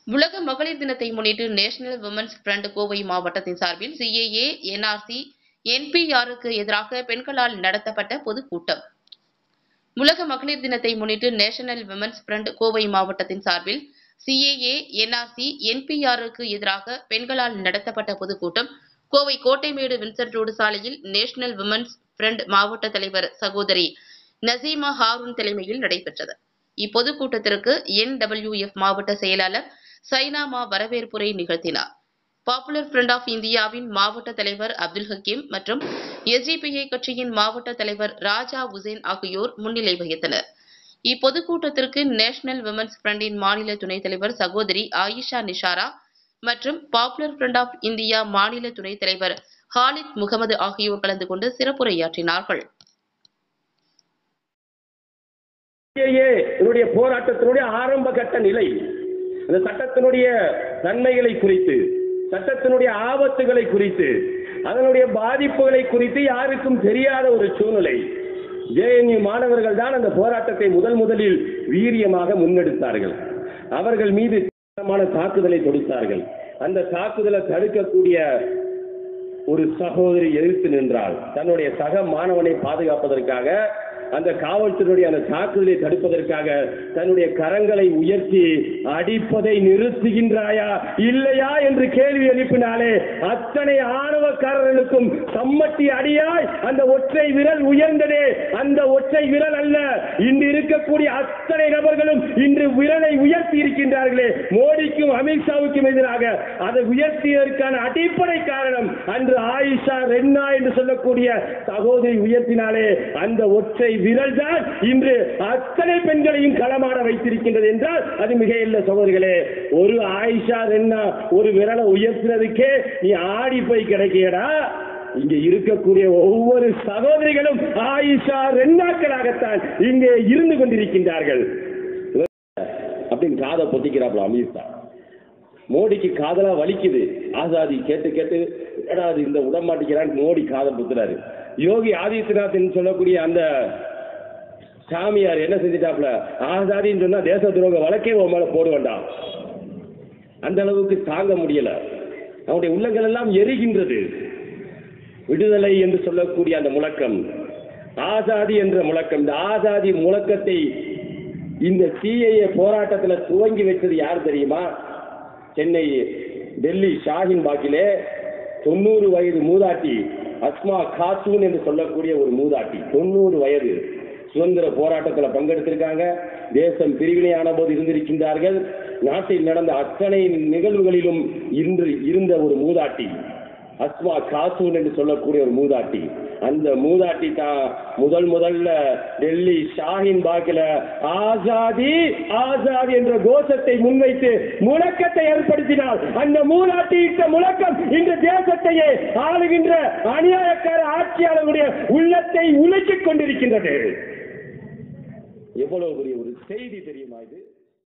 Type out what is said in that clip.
உலக மகளிர் தினத்தை முன்னிட்டு நேஷனல் விமன்ஸ் ஃப்ரண்ட் கோவை மாவட்டத்தின் சார்பில் சிஏஏ என்ஆர்சி என்பிஆருக்கு எதிராக பெண்களால் நடத்தப்பட்ட பொதுக்கூட்டம் உலக மகளிர் தினத்தை முன்னிட்டு நேஷனல் விமன்ஸ் ஃப்ரண்ட் கோவை மாவட்டத்தின் சார்பில் சிஏஏ என்ஆர்சி என்பிஆருக்கு எதிராக பெண்களால் நடத்தப்பட்ட பொதுக்கூட்டம் கோவை கோட்டைமேடு வின்சென்ட் ரோடு சாலையில் நேஷனல் விமன்ஸ் ஃப்ரண்ட் மாவட்ட தலைவர் சகோதரி நசீமா ஹாரூன் தலைமையில் நடைபெற்றது இப்பொதுக்கூட்டத்திற்கு என்டபிள்யூஎஃப் மாவட்ட செயலாளர் சைனாமா வரவேற்புரை நிகழ்த்தினார் பாப்புலர் ஃப்ரண்ட் ஆஃப் இந்தியாவின் மாவட்ட தலைவர் அப்துல் ஹக்கீம் மற்றும் எஸ்டிபிஐ கட்சியின் மாவட்ட தலைவர் ராஜா உசேன் ஆகியோர் முன்னிலை வகித்தனர் இப்பொதுக்கூட்டத்திற்கு நேஷனல் விமன்ஸ் ஃப்ரண்டின் மாநில துணைத் தலைவர் சகோதரி ஆயிஷா நிஷாரா மற்றும் பாப்புலர் ஃப்ரண்ட் ஆஃப் இந்தியா மாநில துணைத் தலைவர் ஹாலித் முகமது ஆகியோர் கலந்து கொண்டு சிறப்புரையாற்றினார்கள் CAA இதனுடைய போராட்டத்தினுடைய ஆரம்ப கட்ட நிலை அந்த சட்டத்தினுடைய நன்மைகளை குறித்து சட்டத்தினுடைய ஆபத்துகளை குறித்து அதனுடைய பாதிப்புகளை குறித்து யாருக்கும் தெரியாத ஒரு சூழ்நிலை ஜேஎன்யூ மாணவர்கள் தான் அந்த போராட்டத்தை முதல் முதலில் வீரியமாக முன்னெடுத்தார்கள் அவர்கள் மீது தீவிரமான தாக்குதலை தொடுத்தார்கள் அந்த தாக்குதலை தடுக்கக்கூடிய ஒரு சகோதரி எதிர்த்து நின்றாள் தன்னுடைய சக மாணவனை பாதுகாப்பதற்காக அந்த காவல்துறையுடைய அந்த தாக்குதலை தடுப்பதற்காக தன்னுடைய கரங்களை உயர்த்தி அடிப்பதை நிறுத்துகின்றாயா இல்லையா என்று கேள்வி எழுப்பினாலே அத்தனை ஆணவக்காரர்களுக்கும் சம்மட்டி அடியாய் அந்த ஒற்றை விரல் உயர்ந்ததே அந்த ஒற்றை விரல் அல்ல இன்று இருக்கக்கூடிய அத்தனை நபர்களும் இன்று விரலை உயர்த்தி இருக்கின்றார்களே மோடிக்கும் அமித்ஷாவுக்கும் எதிராக அதை உயர்த்தியதற்கான அடிப்படை காரணம் அன்று ஆயிஷா ரென்னா என்று சொல்லக்கூடிய சகோதரி உயர்த்தினாலே அந்த ஒற்றை விரல் தான் இன்று அத்தனை பெண்களையும் களமாட வைத்திருக்கின்றது என்றால் அது மிக இல்லை சகோதரிகளே ஒரு ஆயிஷா ரென்னா ஒரு விரலை உயர்த்தினதுக்கே நீ ஆடி போய் கிடைக்கியடா இங்கே இருக்கக்கூடிய ஒவ்வொரு சகோதரிகளும் ஆயிஷா ரெண்டாக்களாகத்தான் இங்கே இருந்து கொண்டிருக்கின்றார்கள் அப்படின்னு காதை பொத்திக்கிறாப்ல அமித்ஷா மோடிக்கு காதலா வலிக்குது ஆசாதி கேட்டு கேட்டு என்னடா அது இந்த உடம்பாட்டிக்கிறான்னு மோடி காதல் புத்துறாரு யோகி ஆதித்யநாத் சொல்லக்கூடிய அந்த சாமியார் என்ன செஞ்சிட்டாப்ல ஆசாதின்னு சொன்னா தேச துரோக வழக்கே உன் மேல போட வேண்டாம் அந்த அளவுக்கு தாங்க முடியல அவனுடைய உள்ளங்கள் எல்லாம் எரிகின்றது விடுதலை என்று சொல்லக்கூடிய அந்த முழக்கம் ஆசாதி என்ற முழக்கம் இந்த ஆசாதி முழக்கத்தை இந்த சிஐஏ போராட்டத்தில் துவங்கி வைத்தது யார் தெரியுமா சென்னை டெல்லி ஷாஹின் பாக்கிலே தொண்ணூறு வயது மூதாட்டி அஸ்மா காசூன் என்று சொல்லக்கூடிய ஒரு மூதாட்டி தொண்ணூறு வயது சுதந்திர போராட்டத்தில் பங்கெடுத்திருக்காங்க தேசம் பிரிவினையான போது இருந்திருக்கின்றார்கள் நாட்டில் நடந்த அத்தனை நிகழ்வுகளிலும் இன்று இருந்த ஒரு மூதாட்டி அஸ்மா காசூன் என்று சொல்லக்கூடிய ஒரு மூதாட்டி அந்த மூதாட்டி தான் முதல் முதல்ல டெல்லி ஷாஹின் பாக்கில ஆசாதி ஆசாதி என்ற கோஷத்தை முன்வைத்து முழக்கத்தை ஏற்படுத்தினார் அந்த மூதாட்டி இட்ட முழக்கம் இந்த தேசத்தையே ஆளுகின்ற அநியாயக்கார ஆட்சியாளர்களுடைய உள்ளத்தை உழைச்சிக் கொண்டிருக்கின்றது எவ்வளவு பெரிய ஒரு செய்தி தெரியுமா இது